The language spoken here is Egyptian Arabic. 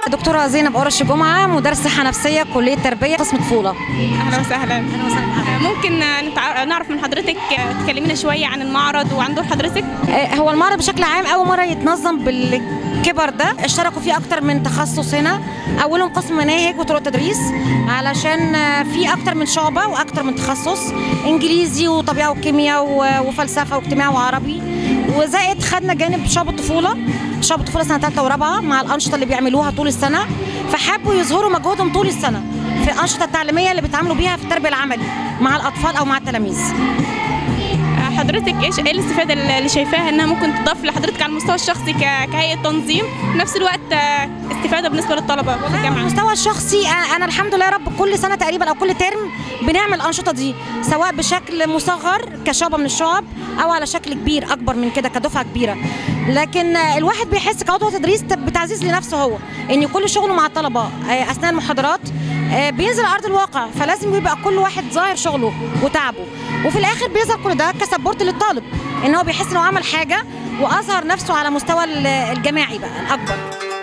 دكتورة زينب قرش جمعة مدرس صحة نفسية كلية تربية قسم طفولة اهلا وسهلا أهلا وسهلا بحضرتك. ممكن نتع... نعرف من حضرتك تكلمينا شويه عن المعرض وعن دور حضرتك آه، هو المعرض بشكل عام أول مرة يتنظم بالكبر ده اشتركوا فيه أكتر من تخصص هنا أولهم قسم مناهج وطرق تدريس علشان آه، في أكتر من شعبة وأكتر من تخصص إنجليزي وطبيعة وكيمياء و- وفلسفة واجتماع وعربي وزائد خدنا جانب شعب الطفولة شعب الطفولة سنة ثالثة ورابعة مع الأنشطة اللي بيعملوها طول السنة فحبوا يظهروا مجهودهم طول السنة في الأنشطة التعليمية اللي بيتعاملوا بيها في التربية العملي مع الأطفال أو مع التلاميذ حضرتك ايش ايه الاستفاده اللي شايفاها انها ممكن تضاف لحضرتك على المستوى الشخصي ك... كهيئه تنظيم في نفس الوقت آه، استفاده بالنسبه للطلبه في على الجامعه المستوى الشخصي أنا- انا الحمد لله يا رب كل سنه تقريبا او كل ترم بنعمل الانشطه دي سواء بشكل مصغر كشعبه من الشعب او على شكل كبير اكبر من كده كدفعه كبيره لكن آه، الواحد بيحس كعضو تدريس بتعزيز لنفسه هو ان كل شغله مع الطلبه آه، اثناء المحاضرات آه، بينزل على ارض الواقع فلازم يبقى كل واحد ظاهر شغله وتعبه وفي الاخر بيظهر كل ده كسبورت للطالب ان هو بيحس انه عمل حاجه واظهر نفسه على مستوى ال- الجماعي بقى الاكبر